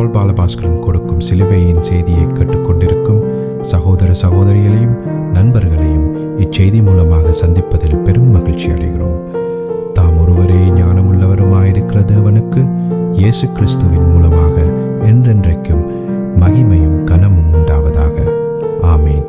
பால் பாலபாஸ்கரன் கொடுக்கும் சிலுவையின் செய்தியை கேட்டுக்கொண்டிருக்கும் சகோதர சகோதரிகளையும் நண்பர்களையும் இச்செய்தி மூலமாக சந்திப்பதில் பெரும் மகிழ்ச்சி அடைகிறோம் தாம் ஒருவரே ஞானமுள்ளவருமாயிருக்கிற தேவனுக்கு இயேசு கிறிஸ்துவின் மூலமாக என்றென்றைக்கும் மகிமையும் கனமும் உண்டாவதாக ஆமீன்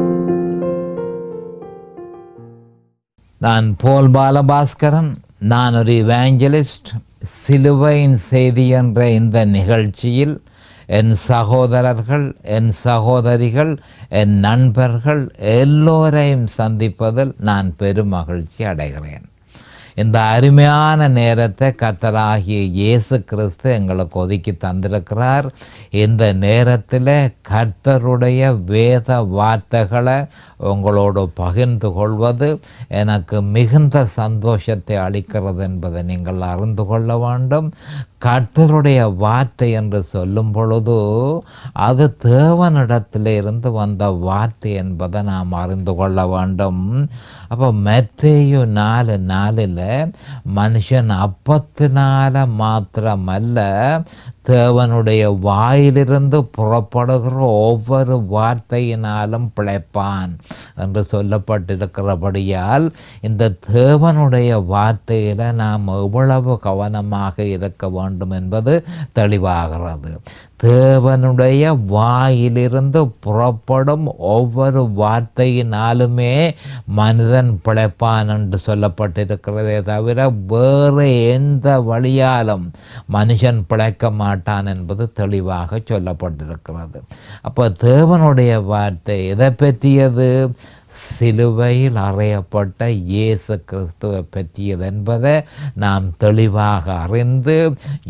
நான் போல் பாலபாஸ்கரன் நான் ஒரு இவாஞ்சலிஸ்ட் சிலுவையின் செய்தி என்ற இந்த நிகழ்ச்சியில் என் சகோதரர்கள் என் சகோதரிகள் என் நண்பர்கள் எல்லோரையும் சந்திப்பதில் நான் பெரும் மகிழ்ச்சி அடைகிறேன் இந்த அருமையான நேரத்தை கர்த்தராகிய இயேசு கிறிஸ்து எங்களுக்கு ஒதுக்கி தந்திருக்கிறார் இந்த நேரத்தில் கர்த்தருடைய வேத வார்த்தைகளை உங்களோடு பகிர்ந்து கொள்வது எனக்கு மிகுந்த சந்தோஷத்தை அளிக்கிறது என்பதை நீங்கள் அறிந்து கொள்ள வேண்டும் கர்த்தருடைய வார்த்தை என்று சொல்லும் பொழுது அது தேவனிடத்தில் இருந்து வந்த வார்த்தை என்பதை நாம் அறிந்து கொள்ள வேண்டும் அப்போ மெத்தேயு நாலு நாலில் மனுஷன் அப்பத்தினால மாத்திரமல்ல தேவனுடைய வாயிலிருந்து புறப்படுகிற ஒவ்வொரு வார்த்தையினாலும் பிழைப்பான் என்று சொல்லப்பட்டிருக்கிறபடியால் இந்த தேவனுடைய வார்த்தையில் நாம் எவ்வளவு கவனமாக இருக்க வேண்டும் என்பது தெளிவாகிறது தேவனுடைய வாயிலிருந்து புறப்படும் ஒவ்வொரு வார்த்தையினாலுமே மனிதன் பிழைப்பான் என்று சொல்லப்பட்டிருக்கிறதே தவிர வேறு எந்த வழியாலும் மனுஷன் பிழைக்க மாட்டான் என்பது தெளிவாக சொல்லப்பட்டிருக்கிறது அப்போ தேவனுடைய வார்த்தை எதை பற்றியது சிலுவையில் அறையப்பட்ட இயேசு கிறிஸ்துவை பற்றியது என்பதை நாம் தெளிவாக அறிந்து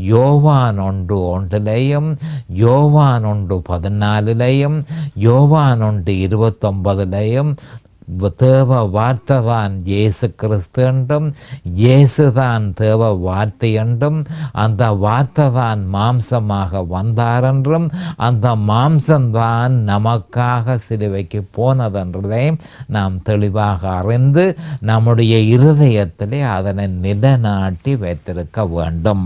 யோவான் ஒன்று ஒன்றிலையும் யோவான் ஒன்று பதினாலிலையும் யோவான் ஒன்று இருபத்தொன்பதிலையும் தேவ வார்த்தைதான் இயேசு கிறிஸ்து என்றும் இயேசுதான் தேவ வார்த்தை என்றும் அந்த வார்த்தைதான் மாம்சமாக வந்தார் என்றும் அந்த மாம்சம்தான் நமக்காக சிலுவைக்கு போனதென்றதை நாம் தெளிவாக அறிந்து நம்முடைய இருதயத்திலே அதனை நிலைநாட்டி வைத்திருக்க வேண்டும்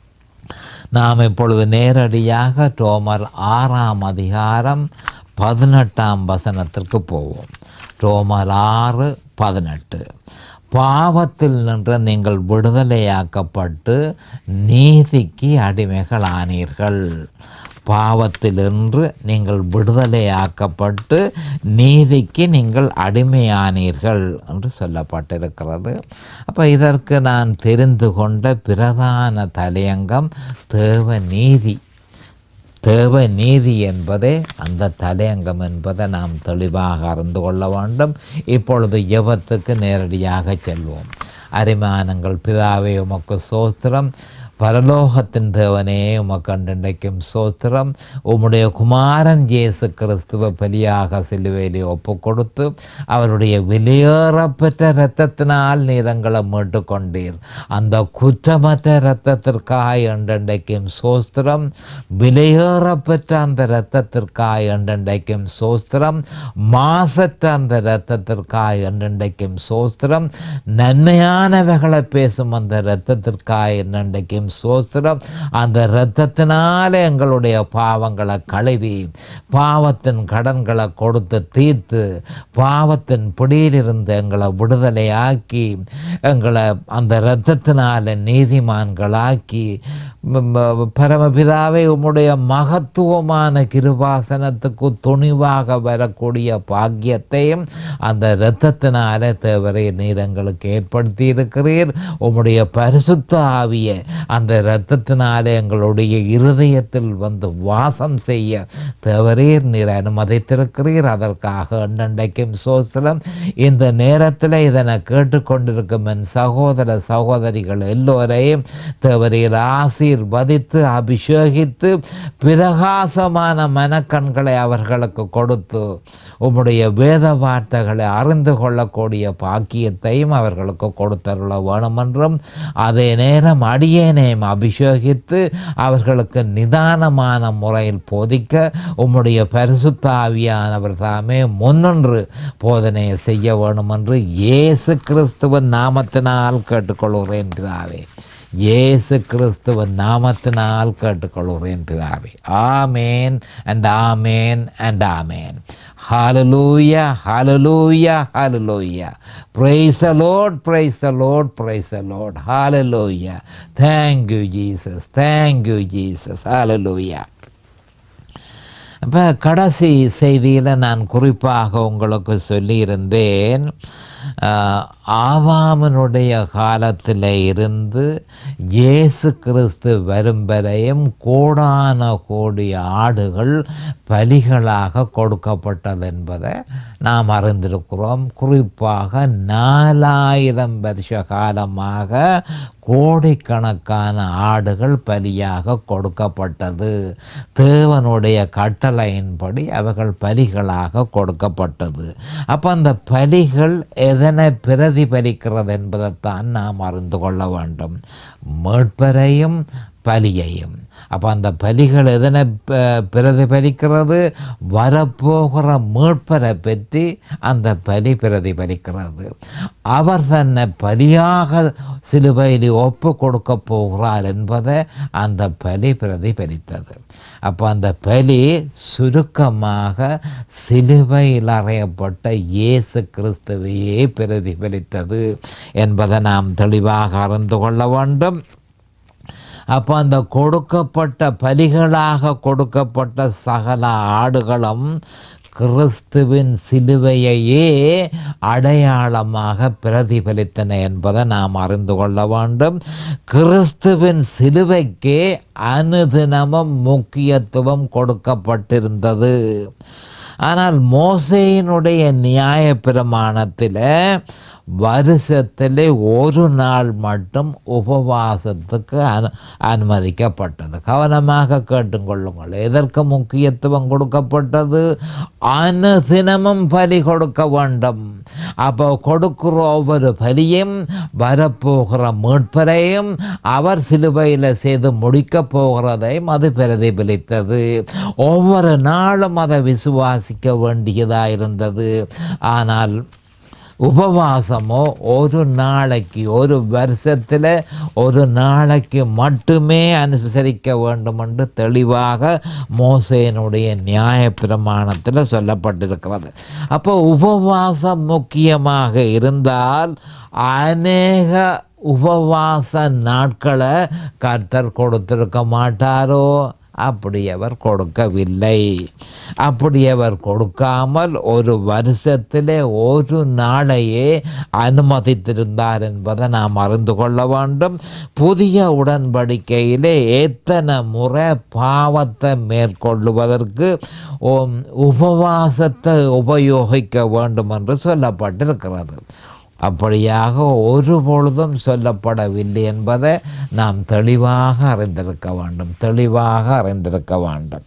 நாம் இப்பொழுது நேரடியாக ரோமர் ஆறாம் அதிகாரம் பதினெட்டாம் வசனத்திற்கு போவோம் ரோமர் ஆறு பதினெட்டு பாவத்தில் நின்று நீங்கள் விடுதலையாக்கப்பட்டு நீதிக்கு அடிமைகளானீர்கள் பாவத்திலின்று நீங்கள் விடுதலையாக்கப்பட்டு நீதிக்கு நீங்கள் அடிமையானீர்கள் என்று சொல்லப்பட்டிருக்கிறது அப்போ இதற்கு நான் தெரிந்து கொண்ட பிரதான தலையங்கம் தேவ நீதி தேவ நீதி என்பதே அந்த தலையங்கம் என்பதை நாம் தெளிவாக அறிந்து கொள்ள வேண்டும் இப்பொழுது யவத்துக்கு நேரடியாக செல்வோம் அரிமானங்கள் பிதாவே உமக்கு சோஸ்திரம் பரலோகத்தின் தேவனே உமக்கண்டின்றைக்கும் சோஸ்திரம் உம்முடைய குமாரன் இயேசு கிறிஸ்துவ பலியாக சிலுவையிலே ஒப்பு கொடுத்து அவருடைய வெளியேறப்பெற்ற இரத்தத்தினால் நீரங்களை மீட்டு கொண்டீர் அந்த குற்றமற்ற இரத்தத்திற்காக என்றென்றைக்கும் சோஸ்திரம் விலையேறப்பெற்ற அந்த இரத்தத்திற்காக என்றென்றைக்கும் சோஸ்திரம் மாசற்ற அந்த இரத்தத்திற்காக என்றென்றைக்கும் சோஸ்திரம் நன்மையானவைகளை பேசும் அந்த இரத்தத்திற்காக என்றென்றைக்கும் சோஸ்திரம் அந்த இரத்தத்தினாலே எங்களுடைய பாவங்களை கழுவி பாவத்தின் கடன்களை கொடுத்து தீர்த்து பாவத்தின் பிடியிலிருந்து எங்களை விடுதலையாக்கி எங்களை அந்த இரத்தத்தினால நீதிமான்களாக்கி பரமபிதாவை உம்முடைய மகத்துவமான கிருபாசனத்துக்கு துணிவாக வரக்கூடிய பாக்கியத்தையும் அந்த இரத்தத்தினால தேவரை நீர் எங்களுக்கு ஏற்படுத்தி இருக்கிறீர் உம்முடைய பரிசுத்த ஆவிய அந்த இரத்தத்தினாலே எங்களுடைய இருதயத்தில் வந்து வாசம் செய்ய தேவரீர் நீர் அனுமதித்திருக்கிறீர் அதற்காக அண்டண்டைக்கும் சோசலம் இந்த நேரத்தில் இதனை கேட்டுக்கொண்டிருக்கும் என் சகோதர சகோதரிகள் எல்லோரையும் தேவரீர் ஆசீர்வதித்து அபிஷேகித்து பிரகாசமான மனக்கண்களை அவர்களுக்கு கொடுத்து உம்முடைய வேத வார்த்தைகளை அறிந்து கொள்ளக்கூடிய பாக்கியத்தையும் அவர்களுக்கு கொடுத்தருள வேணுமென்றும் அதே நேரம் அடியேனையும் அபிஷேகித்து அவர்களுக்கு நிதானமான முறையில் போதிக்க உம்முடைய பரிசுத்த ஆவியானவர் தாமே முன்னின்று போதனையை செய்ய வேணுமென்று இயேசு கிறிஸ்துவின் நாமத்தினால் கேட்டுக்கொள்கிறேன் பிதாவே இயேசு கிறிஸ்துவின் நாமத்தினால் கேட்டுக்கொள்கிறேன் பிதாவே amen and amen and amen hallelujah hallelujah hallelujah praise the lord praise the lord praise the lord hallelujah thank you jesus thank you jesus hallelujah இப்போ கடைசி செய்தியில் நான் குறிப்பாக உங்களுக்கு சொல்லியிருந்தேன் ஆஹ், ஆவாமனுடைய காலத்தில் இருந்து இயேசு கிறிஸ்து வரும் வரையும் கோடான கோடி ஆடுகள் பலிகளாக கொடுக்கப்பட்டது என்பதை நாம் அறிந்திருக்கிறோம் குறிப்பாக நாலாயிரம் வருஷ காலமாக கோடிக்கணக்கான ஆடுகள் பலியாக கொடுக்கப்பட்டது தேவனுடைய கட்டளையின்படி அவைகள் பலிகளாக கொடுக்கப்பட்டது அப்போ அந்த பலிகள் எதனை பிரதிபலிக்கிறது என்பதைத்தான் நாம் அறிந்து கொள்ள வேண்டும் மீட்பரையும் பலியையும் அப்போ அந்த பலிகள் எதனை ப- பிரதிபலிக்கிறது வரப்போகிற மீட்பரை பற்றி அந்த பலி பிரதிபலிக்கிறது அவர் தன்னை பலியாக சிலுவையில் ஒப்பு கொடுக்க போகிறார் என்பதை அந்த பலி பிரதிபலித்தது அப்போ அந்த பலி சுருக்கமாக சிலுவையில் அறையப்பட்ட இயேசு கிறிஸ்துவையே பிரதிபலித்தது என்பதை நாம் தெளிவாக அறிந்து கொள்ள வேண்டும் அப்போ அந்த கொடுக்கப்பட்ட பலிகளாக கொடுக்கப்பட்ட சகல ஆடுகளும் கிறிஸ்துவின் சிலுவையையே அடையாளமாக பிரதிபலித்தன என்பதை நாம் அறிந்து கொள்ள வேண்டும் கிறிஸ்துவின் சிலுவைக்கே அனுதினமும் முக்கியத்துவம் கொடுக்கப்பட்டிருந்தது ஆனால் மோசையினுடைய நியாய பிரமாணத்தில் வருஷத்திலே ஒரு நாள் மட்டும் உபவாசத்துக்கு அனு அனுமதிக்கப்பட்டது கவனமாக கேட்டுக்கொள்ளுங்கள் எதற்கு முக்கியத்துவம் கொடுக்கப்பட்டது அனுதினமும் பலி கொடுக்க வேண்டும் அப்போ கொடுக்கிற ஒவ்வொரு பலியும் வரப்போகிற மீட்பரையும் அவர் சிலுவையில் செய்து முடிக்கப் போகிறதையும் அது பிரதிபலித்தது ஒவ்வொரு நாளும் அதை விசுவாசிக்க வேண்டியதாக இருந்தது ஆனால் உபவாசமோ ஒரு நாளைக்கு ஒரு வருஷத்தில் ஒரு நாளைக்கு மட்டுமே அனுசரிக்க வேண்டும் என்று தெளிவாக மோசையினுடைய நியாய பிரமாணத்தில் சொல்லப்பட்டிருக்கிறது அப்போ உபவாசம் முக்கியமாக இருந்தால் அநேக உபவாச நாட்களை கர்த்தர் கொடுத்திருக்க மாட்டாரோ அப்படி அவர் கொடுக்கவில்லை அப்படி அவர் கொடுக்காமல் ஒரு வருஷத்திலே ஒரு நாளையே அனுமதித்திருந்தார் என்பதை நாம் அறிந்து கொள்ள வேண்டும் புதிய உடன்படிக்கையிலே எத்தனை முறை பாவத்தை மேற்கொள்ளுவதற்கு உம், உபவாசத்தை உபயோகிக்க வேண்டும் என்று சொல்லப்பட்டிருக்கிறது அப்படியாக ஒரு பொழுதும் சொல்லப்படவில்லை என்பதை நாம் தெளிவாக அறிந்திருக்க வேண்டும் தெளிவாக அறிந்திருக்க வேண்டும்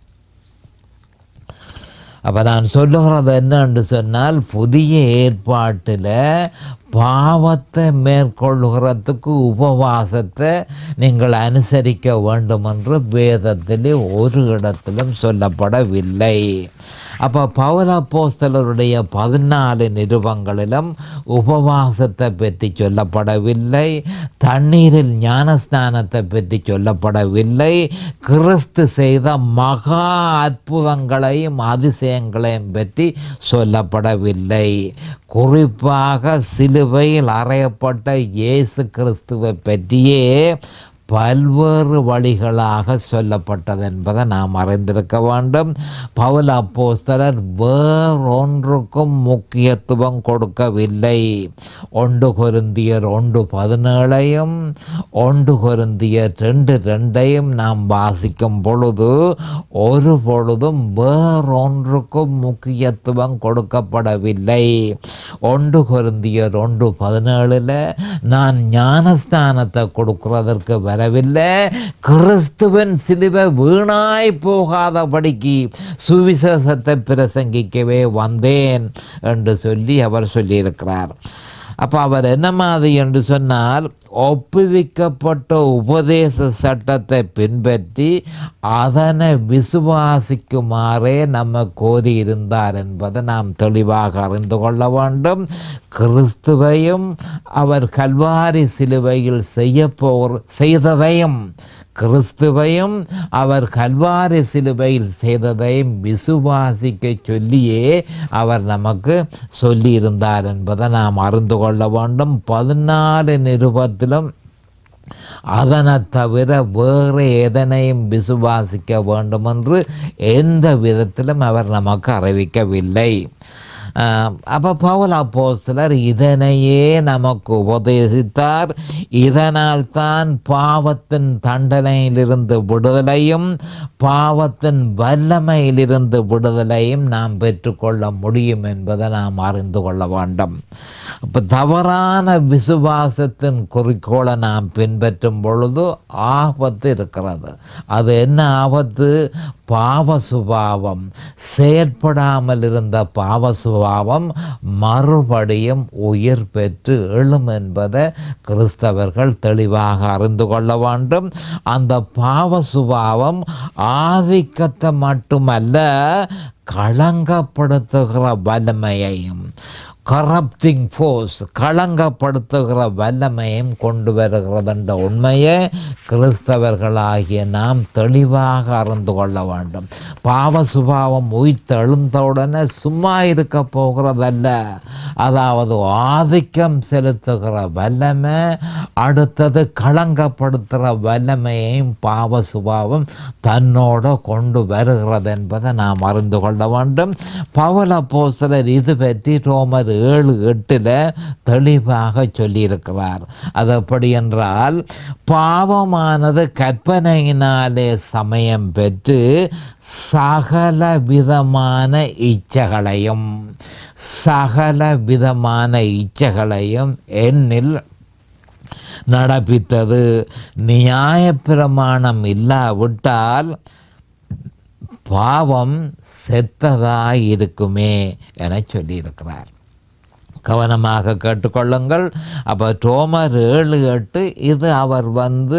அப்போ நான் சொல்லுகிறது என்னன்னு சொன்னால் புதிய ஏற்பாட்டில் பாவத்தை மேற்கொள்கிறதுக்கு உபவாசத்தை நீங்கள் அனுசரிக்க வேண்டும் என்று வேதத்திலே ஒரு இடத்திலும் சொல்லப்படவில்லை அப்போ பௌலப்போஸ்தலருடைய பதினாலு நிருபங்களிலும் உபவாசத்தை பற்றி சொல்லப்படவில்லை தண்ணீரில் ஞானஸ்நானத்தை பற்றி சொல்லப்படவில்லை கிறிஸ்து செய்த மகா அற்புதங்களையும் அதிசயங்களையும் பற்றி சொல்லப்படவில்லை குறிப்பாக சிலுவையில் அறையப்பட்ட இயேசு கிறிஸ்துவை பற்றியே பல்வேறு வழிகளாக சொல்லப்பட்டது என்பதை நாம் அறிந்திருக்க வேண்டும் பவுல் அப்போஸ்தலர் வேறொன்றுக்கும் முக்கியத்துவம் கொடுக்கவில்லை ஒன்று கொருந்தியர் ஒன்று பதினேழையும் ஒன்று கொருந்தியர் ரெண்டு ரெண்டையும் நாம் வாசிக்கும் பொழுது ஒரு பொழுதும் வேறொன்றுக்கும் முக்கியத்துவம் கொடுக்கப்படவில்லை ஒன்று கொருந்தியர் ஒன்று பதினேழில் நான் ஞானஸ்தானத்தை கொடுக்கிறதற்கு வரவில்லை கிறிஸ்துவன் சிலுவை வீணாய் போகாதபடிக்கு சுவிசேஷத்தை பிரசங்கிக்கவே வந்தேன் என்று சொல்லி அவர் சொல்லியிருக்கிறார் அப்போ அவர் என்ன மாதிரி என்று சொன்னால் ஒப்புவிக்கப்பட்ட உபதேச சட்டத்தை பின்பற்றி அதனை விசுவாசிக்குமாறே நம்ம கோரியிருந்தார் என்பதை நாம் தெளிவாக அறிந்து கொள்ள வேண்டும் கிறிஸ்துவையும் அவர் கல்வாரி சிலுவையில் செய்ய போர் செய்ததையும் கிறிஸ்துவையும் அவர் கல்வாரி சிலுவையில் செய்ததையும் விசுவாசிக்க சொல்லியே அவர் நமக்கு சொல்லியிருந்தார் என்பதை நாம் அறிந்து கொள்ள வேண்டும் பதினாலு நிருபத்திலும் அதனை தவிர வேறு எதனையும் விசுவாசிக்க வேண்டும் என்று எந்த விதத்திலும் அவர் நமக்கு அறிவிக்கவில்லை அப்போ பவுல் அப்போஸ்தலர் இதனையே நமக்கு உபதேசித்தார் இதனால் தான் பாவத்தின் தண்டனையிலிருந்து விடுதலையும் பாவத்தின் வல்லமையிலிருந்து விடுதலையும் நாம் பெற்றுக்கொள்ள முடியும் என்பதை நாம் அறிந்து கொள்ள வேண்டும் இப்போ தவறான விசுவாசத்தின் குறிக்கோளை நாம் பின்பற்றும் பொழுது ஆபத்து இருக்கிறது அது என்ன ஆபத்து பாவ சுபாவம் செயற்படாமல் இருந்த பாவ சுபாவம் மறுபடியும் உயிர் பெற்று எழும் என்பதை கிறிஸ்தவர்கள் தெளிவாக அறிந்து கொள்ள வேண்டும் அந்த பாவ சுபாவம் ஆதிக்கத்தை மட்டுமல்ல களங்கப்படுத்துகிற வல்லமையையும் கரப்டிங் ஃபோர்ஸ் களங்கப்படுத்துகிற வல்லமையும் கொண்டு வருகிறது என்ற உண்மையை கிறிஸ்தவர்களாகிய நாம் தெளிவாக அறிந்து கொள்ள வேண்டும் பாவ சுபாவம் உயிர்த்தெழுந்தவுடனே சும்மா இருக்க போகிறதல்ல அதாவது ஆதிக்கம் செலுத்துகிற வல்லமை அடுத்தது களங்கப்படுத்துகிற வல்லமையையும் பாவ சுபாவம் தன்னோட கொண்டு வருகிறது என்பதை நாம் அறிந்து கொள்ள வேண்டும் பவல போசலர் இது பற்றி ரோமர் ஏழு எட்டில் தெளிவாக சொல்லியிருக்கிறார் அது எப்படி என்றால் பாவமானது கற்பனையினாலே சமயம் பெற்று சகல விதமான இச்சைகளையும் சகல விதமான இச்சைகளையும் என்னில் நடப்பித்தது நியாயப்பிரமாணம் இல்லாவிட்டால் பாவம் செத்ததாய் இருக்குமே என சொல்லியிருக்கிறார் கவனமாக கேட்டுக்கொள்ளுங்கள் அப்போ டோமர் ஏழு எட்டு இது அவர் வந்து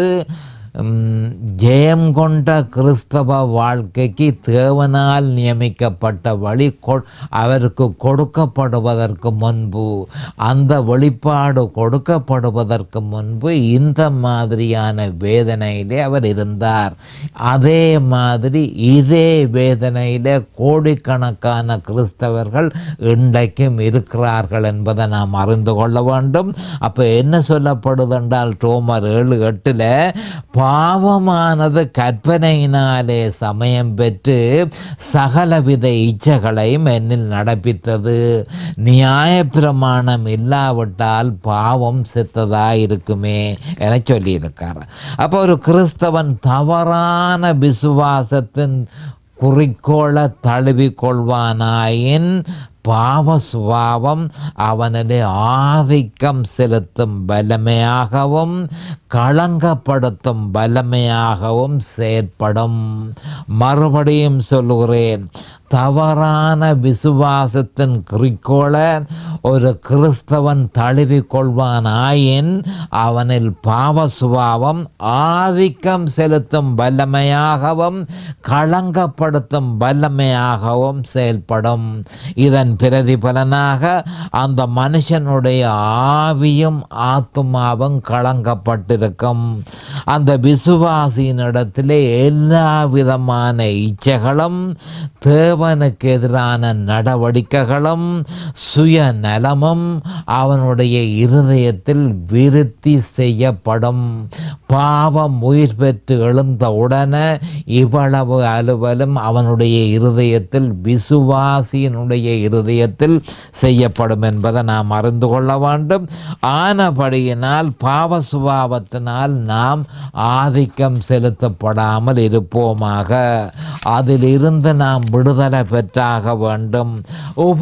ம், ஜெயம் கொண்ட கிறிஸ்தவ வாழ்க்கைக்கு தேவனால் நியமிக்கப்பட்ட வழி கொ அவருக்கு கொடுக்கப்படுவதற்கு முன்பு அந்த வெளிப்பாடு கொடுக்கப்படுவதற்கு முன்பு இந்த மாதிரியான வேதனையிலே அவர் இருந்தார் அதே மாதிரி இதே வேதனையிலே கோடிக்கணக்கான கிறிஸ்தவர்கள் இன்றைக்கும் இருக்கிறார்கள் என்பதை நாம் அறிந்து கொள்ள வேண்டும் அப்போ என்ன சொல்லப்படுது என்றால் டோமர் ஏழு எட்டில் பாவமானது கற்பனையினாலே சமயம் பெற்று சகலவித இச்சைகளையும் என்னில் நடப்பித்தது நியாயப்பிரமாணம் இல்லாவிட்டால் பாவம் செத்ததாக இருக்குமே என சொல்லியிருக்கார் அப்போ ஒரு கிறிஸ்தவன் தவறான விசுவாசத்தின் குறிக்கோளை தழுவிக் கொள்வானாயின் பாவ சுபாவம் அவனிலே ஆதிக்கம் செலுத்தும் வல்லமையாகவும் களங்கப்படுத்தும் வல்லமையாகவும் செயற்படும் மறுபடியும் சொல்லுகிறேன் தவறான விசுவாசத்தின் குறிக்கோளை ஒரு கிறிஸ்தவன் தழுவிக் கொள்வானாயின் அவனில் பாவ சுபாவம் ஆதிக்கம் செலுத்தும் வல்லமையாகவும் களங்கப்படுத்தும் வல்லமையாகவும் செயல்படும் இதன் பிரதிபலனாக அந்த மனுஷனுடைய ஆவியும் ஆத்துமாவும் களங்கப்பட்டிருக்கும் அந்த விசுவாசியினிடத்திலே எல்லா விதமான இச்சைகளும் தேவனுக்கு எதிரான நடவடிக்கைகளும் சுய நலமும் அவனுடைய இருதயத்தில் விருத்தி செய்யப்படும் பாவம் உயிர் பெற்று எழுந்தவுடனே இவ்வளவு அலுவலும் அவனுடைய இருதயத்தில் விசுவாசியினுடைய இருதயத்தில் செய்யப்படும் என்பதை நாம் அறிந்து கொள்ள வேண்டும் ஆனபடியினால் பாவ சுபாவத்தினால் நாம் ஆதிக்கம் செலுத்தப்படாமல் இருப்போமாக அதிலிருந்து நாம் விடுதலை பெற்றாக வேண்டும்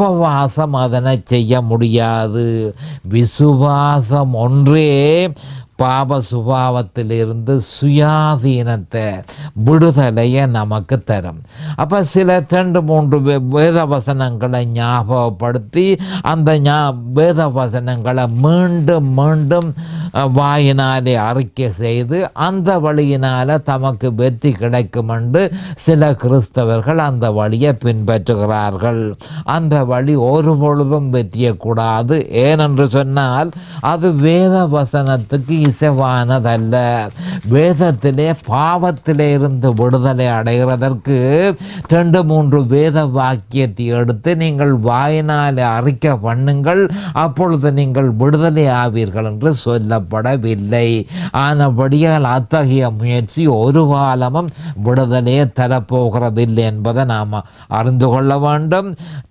உபவாசம் அதனை செய்ய முடியாது விசுவாசம் ஒன்றே பாப சுபாவத்திலிருந்து சுயாதீனத்தை விடுதலையை நமக்கு தரும் அப்போ சில ரெண்டு மூன்று வே- வேத வசனங்களை ஞாபகப்படுத்தி அந்த ஞா வேத வசனங்களை மீண்டும் மீண்டும் அஹ், வாயினாலே அறிக்கை செய்து அந்த வழியினால் தமக்கு வெற்றி கிடைக்கும் என்று சில கிறிஸ்தவர்கள் அந்த வழியை பின்பற்றுகிறார்கள் அந்த வழி ஒரு பொழுதும் வெற்றியக்கூடாது ஏனென்று சொன்னால் அது வேத வசனத்துக்கு இசைவானதல்ல வேதத்திலே பாவத்திலே இருந்து விடுதலை அடைகிறதற்கு ரெண்டு மூன்று வேத வாக்கியத்தை எடுத்து நீங்கள் வாயினாலே அறிக்கை பண்ணுங்கள் அப்பொழுது நீங்கள் விடுதலை ஆவீர்கள் என்று சொல்லப்படவில்லை ஆனபடியால் அத்தகைய முயற்சி ஒரு காலமும் விடுதலையை தரப்போகிறதில்லை என்பதை நாம் அறிந்து கொள்ள வேண்டும்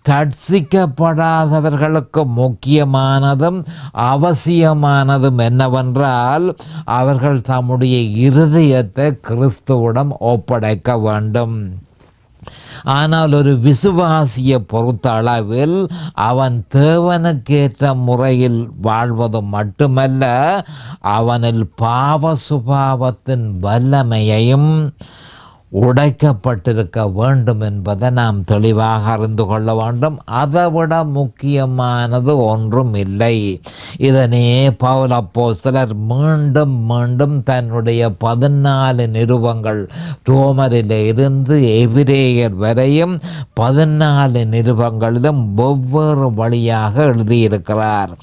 ரட்சிக்கப்படாதவர்களுக்கு முக்கியமானதும் அவசியமானதும் என்னவென்றால் அவர்கள் தம்முடைய இருதயத்தை கிறிஸ்துவிடம் ஒப்படைக்க வேண்டும் ஆனால் ஒரு விசுவாசியை பொறுத்த அளவில் அவன் தேவனுக்கேற்ற முறையில் வாழ்வது மட்டுமல்ல அவனில் பாவ சுபாவத்தின் வல்லமையையும் உடைக்கப்பட்டிருக்க வேண்டும் என்பதை நாம் தெளிவாக அறிந்து கொள்ள வேண்டும் அதைவிட முக்கியமானது ஒன்றும் இல்லை இதனே பவுல் அப்போஸ்தலர் மீண்டும் மீண்டும் தன்னுடைய பதினாலு நிருபங்கள் ரோமரில் இருந்து எபிரேயர் வரையும் பதினாலு நிருபங்களிலும் ஒவ்வொரு வழியாக எழுதியிருக்கிறார்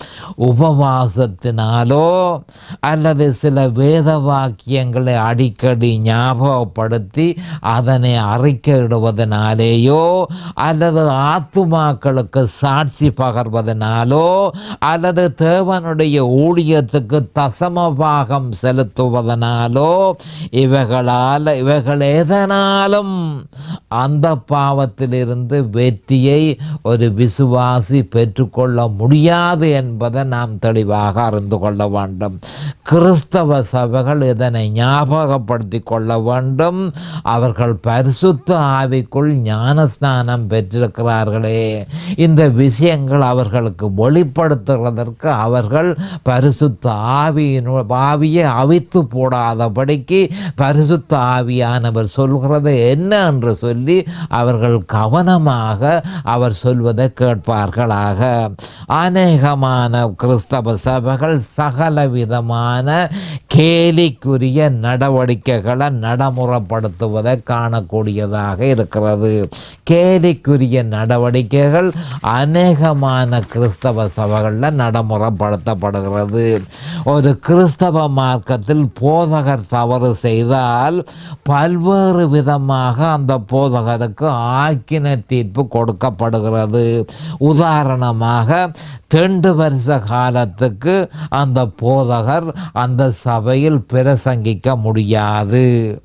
உபவாசத்தினாலோ அல்லது சில வேத வாக்கியங்களை அடிக்கடி ஞாபகப்படுத்தி அதனை அறிக்கையிடுவதனாலேயோ அல்லது ஆத்துமாக்களுக்கு சாட்சி பகர்வதனாலோ அல்லது தேவனுடைய ஊழியத்துக்கு தசமபாகம் செலுத்துவதனாலோ இவைகளால் இவைகள் எதனாலும் அந்த பாவத்திலிருந்து வெற்றியை ஒரு விசுவாசி பெற்றுக்கொள்ள முடியாது என்பதை நாம் தெளிவாக அறிந்து கொள்ள வேண்டும் கிறிஸ்தவ சபைகள் இதனை ஞாபகப்படுத்தி கொள்ள வேண்டும் அவர்கள் பரிசுத்த ஆவிக்குள் ஞானஸ்நானம் பெற்றிருக்கிறார்களே இந்த விஷயங்கள் அவர்களுக்கு வெளிப்படுத்துவதற்கு அவர்கள் பரிசுத்த ஆவியினு ஆவியை அவித்து போடாதபடிக்கு பரிசுத்த ஆவியானவர் சொல்கிறது என்ன என்று சொல்லி அவர்கள் கவனமாக அவர் சொல்வதை கேட்பார்களாக அநேகமான கிறிஸ்தவ சபைகள் சகல விதமான கேலிக்குரிய நடவடிக்கைகளை நடைமுறைப்படுத்துவதை காணக்கூடியதாக இருக்கிறது கேலிக்குரிய நடவடிக்கைகள் அநேகமான கிறிஸ்தவ சபைகளில் நடைமுறைப்படுத்தப்படுகிறது ஒரு கிறிஸ்தவ மார்க்கத்தில் போதகர் தவறு செய்தால் பல்வேறு விதமாக அந்த போதகருக்கு ஆக்கின தீர்ப்பு கொடுக்கப்படுகிறது உதாரணமாக ரெண்டு வருஷ காலத்துக்கு அந்த போதகர் அந்த சபையில் பிரசங்கிக்க முடியாது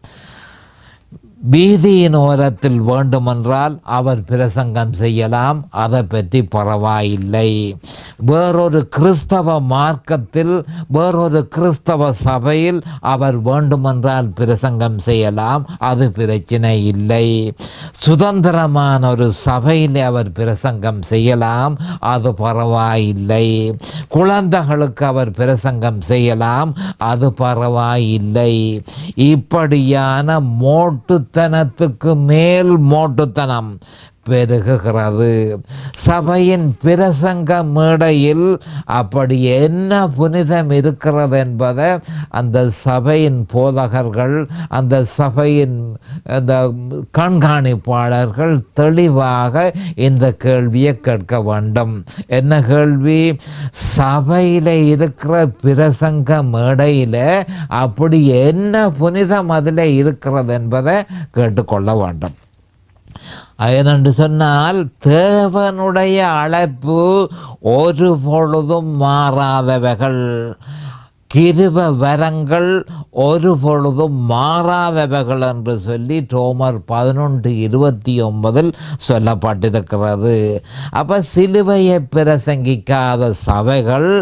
வீதியின் ஓரத்தில் வேண்டுமென்றால் அவர் பிரசங்கம் செய்யலாம் அதை பற்றி பரவாயில்லை வேறொரு கிறிஸ்தவ மார்க்கத்தில் வேறொரு கிறிஸ்தவ சபையில் அவர் வேண்டுமென்றால் பிரசங்கம் செய்யலாம் அது பிரச்சனை இல்லை சுதந்திரமான ஒரு சபையில் அவர் பிரசங்கம் செய்யலாம் அது பரவாயில்லை குழந்தைகளுக்கு அவர் பிரசங்கம் செய்யலாம் அது பரவாயில்லை இப்படியான மோட்டுத்தனத்துக்கு மேல் மோட்டுத்தனம் பெருகுகிறது சபையின் பிரசங்க மேடையில் அப்படி என்ன புனிதம் இருக்கிறது என்பதை அந்த சபையின் போதகர்கள் அந்த சபையின் அந்த கண்காணிப்பாளர்கள் தெளிவாக இந்த கேள்வியை கேட்க வேண்டும் என்ன கேள்வி சபையில் இருக்கிற பிரசங்க மேடையில் அப்படி என்ன புனிதம் அதில் இருக்கிறது என்பதை கேட்டுக்கொள்ள வேண்டும் ஏனென்று சொன்னால் தேவனுடைய அழைப்பு ஒரு பொழுதும் மாறாதவைகள் கிருப வரங்கள் ஒரு பொழுதும் மாறாதவைகள் என்று சொல்லி ரோமர் பதினொன்று இருபத்தி ஒன்பதில் சொல்லப்பட்டிருக்கிறது அப்போ சிலுவையை பிரசங்கிக்காத சபைகள்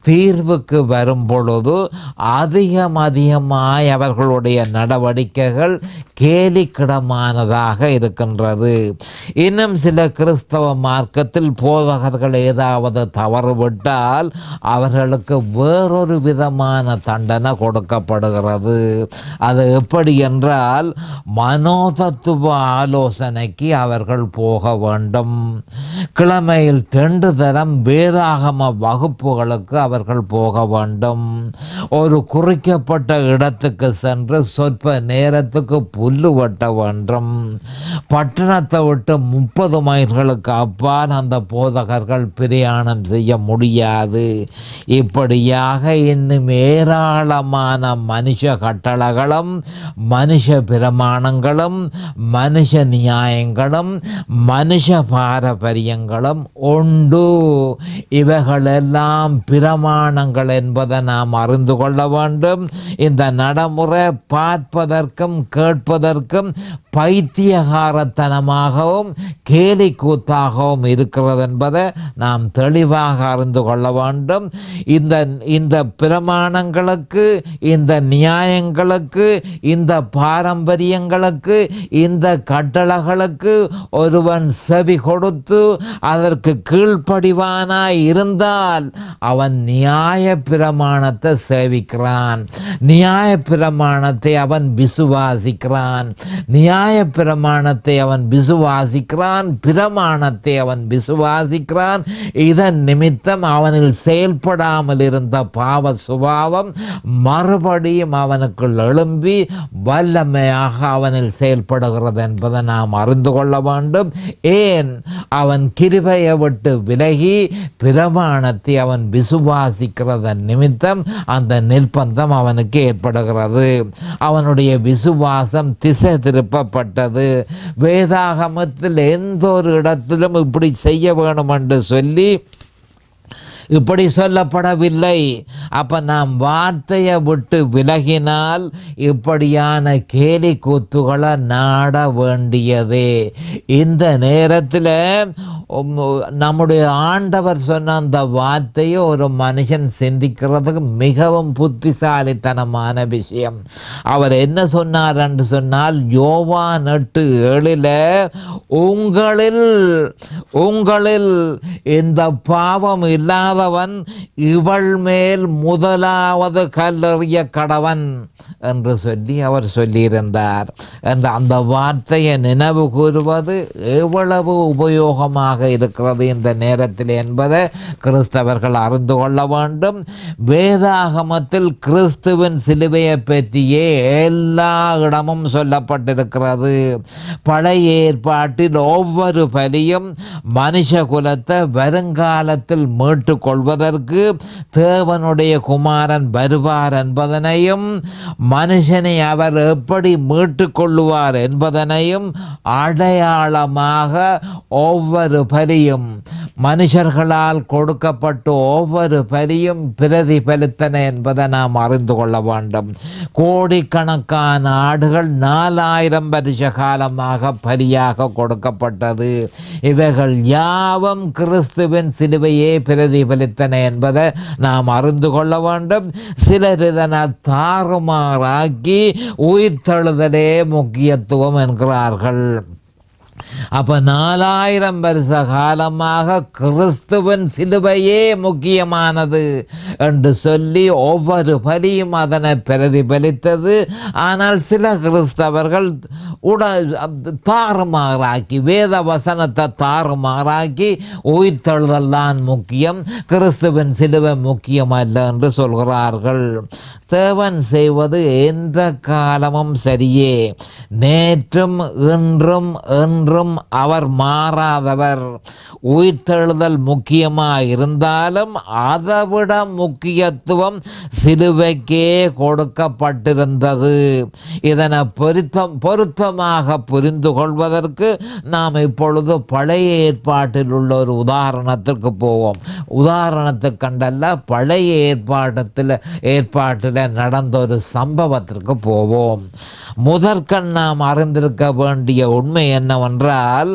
தீர்வுக்கு வரும் பொழுது அதிகம் அதிகமாய் அவர்களுடைய நடவடிக்கைகள் கேலிக்கிடமானதாக இருக்கின்றது இன்னும் சில கிறிஸ்தவ மார்க்கத்தில் போதகர்கள் ஏதாவது தவறுவிட்டால் அவர்களுக்கு வேறொரு விதமான தண்டனை கொடுக்கப்படுகிறது அது எப்படி என்றால் மனோதத்துவ ஆலோசனைக்கு அவர்கள் போக வேண்டும் கிழமையில் ரெண்டு தரம் வேதாகம வகுப்புகளுக்கு அவர்கள் போக வேண்டும் ஒரு குறிக்கப்பட்ட இடத்துக்கு சென்று சொற்ப நேரத்துக்கு புல்லு வெட்ட வேண்டும் பட்டணத்தை விட்டு முப்பது மைல்களுக்கு அப்பால் அந்த போதகர்கள் பிரயாணம் செய்ய முடியாது இப்படியாக இன்னும் ஏராளமான மனுஷ கட்டளைகளும் மனுஷ பிரமாணங்களும் மனுஷ நியாயங்களும் மனுஷ பாரம்பரியங்களும் உண்டு இவைகளெல்லாம் பிரமாணங்கள் என்பதை நாம் அறிந்து கொள்ள வேண்டும் இந்த நடைமுறை பார்ப்பதற்கும் கேட்பதற்கும் பைத்தியகாரத்தனமாகவும் கேலி கூத்தாகவும் இருக்கிறது என்பதை நாம் தெளிவாக அறிந்து கொள்ள வேண்டும் இந்த இந்த பிரமாணங்களுக்கு இந்த நியாயங்களுக்கு இந்த பாரம்பரியங்களுக்கு இந்த கட்டளைகளுக்கு ஒருவன் செவி கொடுத்து அதற்கு கீழ்ப்படிவானாய் இருந்தால் அவன் நியாய பிரமாணத்தை சேவிக்கிறான் நியாய பிரமாணத்தை அவன் விசுவாசிக்கிறான் நியாய பிரமாணத்தை அவன் விசுவாசிக்கிறான் பிரமாணத்தை அவன் விசுவாசிக்கிறான் இதன் நிமித்தம் அவனில் செயல்படாமல் இருந்த பாவ சுபாவம் மறுபடியும் அவனுக்குள் எழும்பி வல்லமையாக அவனில் செயல்படுகிறது என்பதை நாம் அறிந்து கொள்ள வேண்டும் ஏன் அவன் கிருபையை விட்டு விலகி பிரமாணத்தை அவன் விசுவாசிக்கிறதன் நிமித்தம் அந்த நிர்பந்தம் அவனுக்கு ஏற்படுகிறது அவனுடைய விசுவாசம் திசை திருப்பப்பட்டது வேதாகமத்தில் எந்த ஒரு இடத்திலும் இப்படி செய்ய வேணும் என்று சொல்லி இப்படி சொல்லப்படவில்லை அப்போ நாம் வார்த்தையை விட்டு விலகினால் இப்படியான கேலி கூத்துகளை நாட வேண்டியதே இந்த நேரத்தில் உம், நம்முடைய ஆண்டவர் சொன்ன அந்த வார்த்தையை ஒரு மனுஷன் சிந்திக்கிறதுக்கு மிகவும் புத்திசாலித்தனமான விஷயம் அவர் என்ன சொன்னார் என்று சொன்னால் யோவான் எட்டு ஏழில் உங்களில் உங்களில் இந்த பாவம் இல்லாதவன் இவள் மேல் முதலாவது கல்லறிய கடவன் என்று சொல்லி அவர் சொல்லியிருந்தார் என்ற அந்த வார்த்தையை நினைவு கூறுவது எவ்வளவு உபயோகமாக இருக்கிறது இந்த நேரத்தில் என்பதை கிறிஸ்தவர்கள் அறிந்து கொள்ள வேண்டும் வேதாகமத்தில் கிறிஸ்துவின் சிலுவையை பற்றியே எல்லா இடமும் சொல்லப்பட்டிருக்கிறது பழைய ஏற்பாட்டில் ஒவ்வொரு பலியும் மனுஷ குலத்தை வருங்காலத்தில் மீட்டு கொள்வதற்கு தேவனுடைய குமாரன் வருவார் என்பதனையும் மனுஷனை அவர் எப்படி மீட்டு கொள்ளுவார் என்பதனையும் அடையாளமாக ஒவ்வொரு பலியும் மனுஷர்களால் கொடுக்கப்பட்ட ஒவ்வொரு பலியும் பிரதிபலித்தன என்பதை நாம் அறிந்து கொள்ள வேண்டும் கோடிக்கணக்கான ஆடுகள் நாலாயிரம் வருஷ காலமாக பலியாக கொடுக்கப்பட்டது இவைகள் யாவும் கிறிஸ்துவின் சிலுவையே பிரதிபலித்தன என்பதை நாம் அறிந்து கொள்ள வேண்டும் சிலர் இதனை தாறுமாறாக்கி உயிர்த்தெழுதலே முக்கியத்துவம் என்கிறார்கள் அப்ப நாலாயிரம் வருஷ காலமாக கிறிஸ்துவன் சிலுவையே முக்கியமானது என்று சொல்லி ஒவ்வொரு பலியும் அதனை பிரதிபலித்தது ஆனால் சில கிறிஸ்தவர்கள் உட தாறுமாறாக்கி வேத வசனத்தை தாறுமாறாக்கி உயிர்த்தெழுதல் தான் முக்கியம் கிறிஸ்துவின் சிலுவை முக்கியம் அல்ல என்று சொல்கிறார்கள் தேவன் செய்வது எந்த காலமும் சரியே நேற்றும் இன்றும் என்றும் அவர் மாறாதவர் உயிர்த்தெழுதல் முக்கியமாக இருந்தாலும் அதைவிட முக்கியத்துவம் சிலுவைக்கே கொடுக்கப்பட்டிருந்தது இதனை பொருத்தம் பொருத்தமாக புரிந்து கொள்வதற்கு நாம் இப்பொழுது பழைய ஏற்பாட்டில் உள்ள ஒரு உதாரணத்திற்கு போவோம் உதாரணத்துக்கு கண்டல்ல பழைய ஏற்பாட்டத்தில் ஏற்பாட்டில் நடந்த ஒரு சம்பவத்திற்கு போவோம் முதற்கண் நாம் அறிந்திருக்க வேண்டிய உண்மை என்னவென்றால்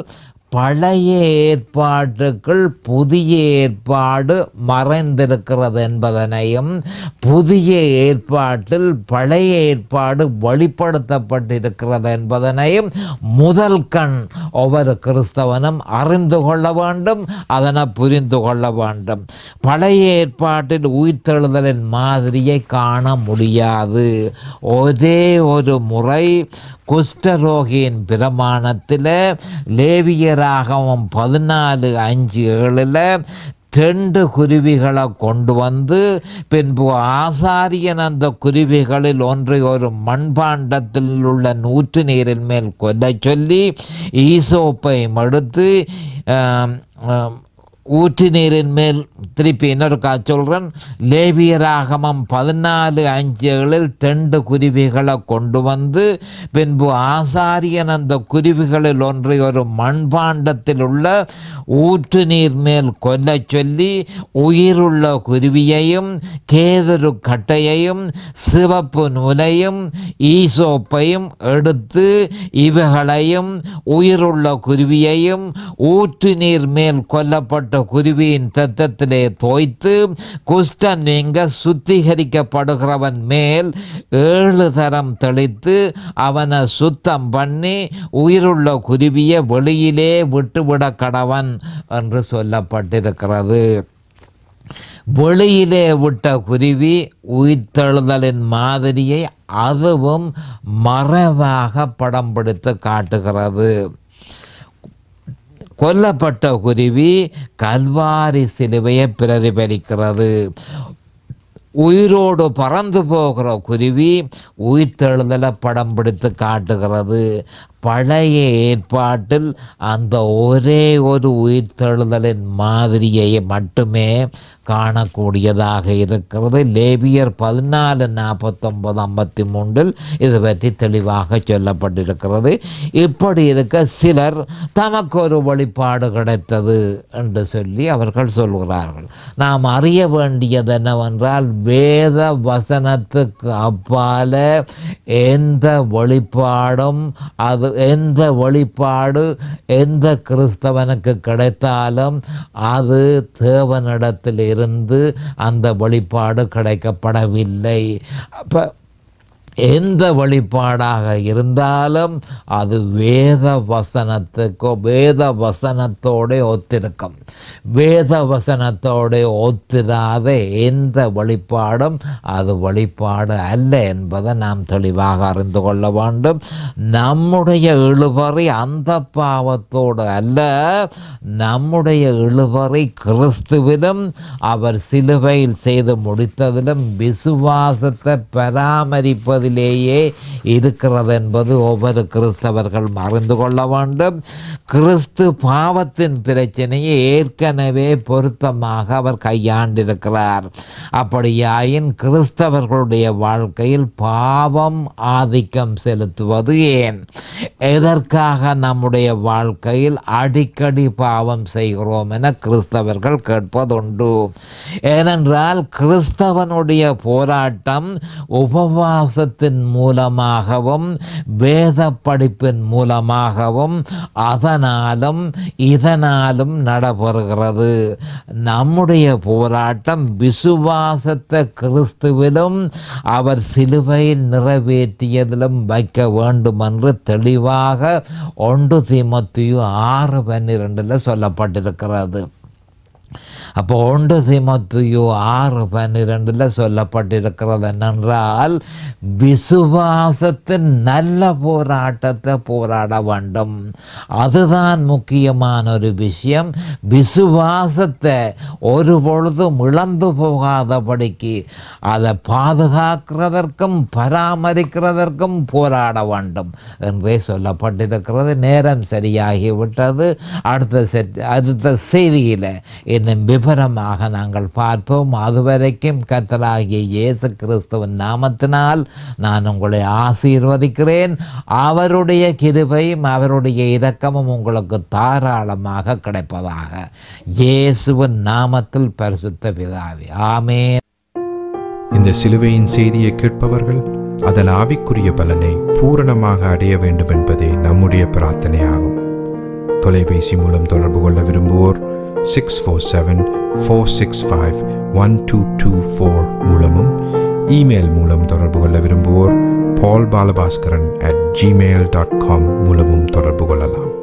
பழைய ஏற்பாட்டுக்குள் புதிய ஏற்பாடு மறைந்திருக்கிறது என்பதனையும் புதிய ஏற்பாட்டில் பழைய ஏற்பாடு வெளிப்படுத்தப்பட்டிருக்கிறது என்பதனையும் முதல் கண் ஒவ்வொரு கிறிஸ்தவனும் அறிந்து கொள்ள வேண்டும் அதனை புரிந்து கொள்ள வேண்டும் பழைய ஏற்பாட்டில் உயிர்த்தெழுதலின் மாதிரியை காண முடியாது ஒரே ஒரு முறை குஷ்டரோகியின் பிரமாணத்தில் லேவியராகவும் பதினாலு அஞ்சு ஏழில் ரெண்டு குருவிகளை கொண்டு வந்து பின்பு ஆசாரியன் அந்த குருவிகளில் ஒன்றை ஒரு மண்பாண்டத்தில் உள்ள நூற்று நீரின் மேல் கொல்ல சொல்லி ஈசோப்பை எடுத்து ஆம், ஆம், ஊற்று நீரின் மேல் திருப்பி இன்னொருக்கா சொல்கிறேன் லேவியராகமம் பதினாலு அஞ்சுகளில் ரெண்டு குருவிகளை கொண்டு வந்து பின்பு ஆசாரியன் அந்த குருவிகளில் ஒன்றை ஒரு மண்பாண்டத்தில் உள்ள ஊற்று நீர் மேல் கொல்ல சொல்லி உயிருள்ள குருவியையும் கேதுரு கட்டையையும் சிவப்பு நூலையும் ஈசோப்பையும் எடுத்து இவைகளையும் உயிருள்ள குருவியையும் ஊற்று நீர் மேல் கொல்லப்பட்ட குருவியின் தத்தத்திலே தோய்த்து குஷ்டன் நீங்க சுத்திகரிக்கப்படுகிறவன் மேல் ஏழு தரம் தெளித்து அவனை சுத்தம் பண்ணி உயிருள்ள குருவியை வெளியிலே விட்டுவிட கடவன் என்று சொல்லப்பட்டிருக்கிறது வெளியிலே விட்ட குருவி உயிர்த்தெழுதலின் மாதிரியை அதுவும் மறைவாக படம் பிடித்து காட்டுகிறது கொல்லப்பட்ட குருவி கல்வாரி சிலுவையை பிரதிபலிக்கிறது உயிரோடு பறந்து போகிற குருவி உயிர்த்தெழுதலை படம் பிடித்து காட்டுகிறது பழைய ஏற்பாட்டில் அந்த ஒரே ஒரு உயிர்த்தெழுதலின் மாதிரியை மட்டுமே காணக்கூடியதாக இருக்கிறது லேபியர் பதினாலு நாற்பத்தொம்பது ஐம்பத்தி மூன்றில் இது பற்றி தெளிவாக சொல்லப்பட்டிருக்கிறது இப்படி இருக்க சிலர் தமக்கு ஒரு வழிபாடு கிடைத்தது என்று சொல்லி அவர்கள் சொல்கிறார்கள் நாம் அறிய வேண்டியது என்னவென்றால் வேத வசனத்துக்கு அப்பால எந்த வழிபாடும் அது எந்த வழிபாடு எந்த கிறிஸ்தவனுக்கு கிடைத்தாலும் அது தேவனிடத்தில் இருந்து அந்த வழிபாடு கிடைக்கப்படவில்லை அப்போ எந்த வழிபாடாக இருந்தாலும் அது வேத வசனத்துக்கோ வேத வசனத்தோட ஒத்திருக்கும் வேத வசனத்தோட ஒத்திராத எந்த வழிபாடும் அது வழிபாடு அல்ல என்பதை நாம் தெளிவாக அறிந்து கொள்ள வேண்டும் நம்முடைய இழுபறி அந்த பாவத்தோடு அல்ல நம்முடைய இழுபறி கிறிஸ்துவிலும் அவர் சிலுவையில் செய்து முடித்ததிலும் விசுவாசத்தை பராமரிப்பதிலேயே இருக்கிறது என்பது ஒவ்வொரு கிறிஸ்தவர்கள் அறிந்து கொள்ள வேண்டும் கிறிஸ்து பாவத்தின் பிரச்சனையை ஏற்கனவே பொருத்தமாக அவர் கையாண்டிருக்கிறார் அப்படியாயின் கிறிஸ்தவர்களுடைய வாழ்க்கையில் பாவம் ஆதிக்கம் செலுத்துவது ஏன் எதற்காக நம்முடைய வாழ்க்கையில் அடிக்கடி பாவம் செய்கிறோம் என கிறிஸ்தவர்கள் கேட்பதுண்டு ஏனென்றால் கிறிஸ்தவனுடைய போராட்டம் உபவாசத்தின் மூலமாகவும் வேத படிப்பின் மூலமாகவும் அதனாலும் இதனாலும் நடைபெறுகிறது நம்முடைய போராட்டம் விசுவாசத்தை கிறிஸ்துவிலும் அவர் சிலுவையில் நிறைவேற்றியதிலும் வைக்க வேண்டும் என்று தெளிவாக ஒன்று தீமத்தியு ஆறு பன்னிரெண்டில் சொல்லப்பட்டிருக்கிறது அப்போ ஒன்று திமத்தியு ஆறு பன்னிரெண்டில் சொல்லப்பட்டிருக்கிறது என்னென்றால் விசுவாசத்தின் நல்ல போராட்டத்தை போராட வேண்டும் அதுதான் முக்கியமான ஒரு விஷயம் விசுவாசத்தை ஒரு பொழுதும் இழந்து போகாதபடிக்கு அதை பாதுகாக்கிறதற்கும் பராமரிக்கிறதற்கும் போராட வேண்டும் என்றே சொல்லப்பட்டிருக்கிறது நேரம் சரியாகிவிட்டது அடுத்த செட் அடுத்த செய்தியில் இன்னும் விவரமாக நாங்கள் பார்ப்போம் அதுவரைக்கும் கர்த்தராகிய இயேசு கிறிஸ்துவின் நாமத்தினால் நான் உங்களை ஆசீர்வதிக்கிறேன் அவருடைய கிருபையும் அவருடைய இரக்கமும் உங்களுக்கு தாராளமாக கிடைப்பதாக இயேசுவின் நாமத்தில் பரிசுத்த பிதாவே ஆமென் இந்த சிலுவையின் செய்தியை கேட்பவர்கள் அதன் ஆவிக்குரிய பலனை பூரணமாக அடைய வேண்டும் என்பதே நம்முடைய பிரார்த்தனையாகும் தொலைபேசி மூலம் தொடர்பு கொள்ள விரும்புவோர் six four seven four six five one two two four மூலமும் இமெயில் மூலம் தொடர்பு கொள்ள விரும்புவோர் Paul Balabaskaran at Gmail dot com மூலமும் தொடர்பு கொள்ளலாம்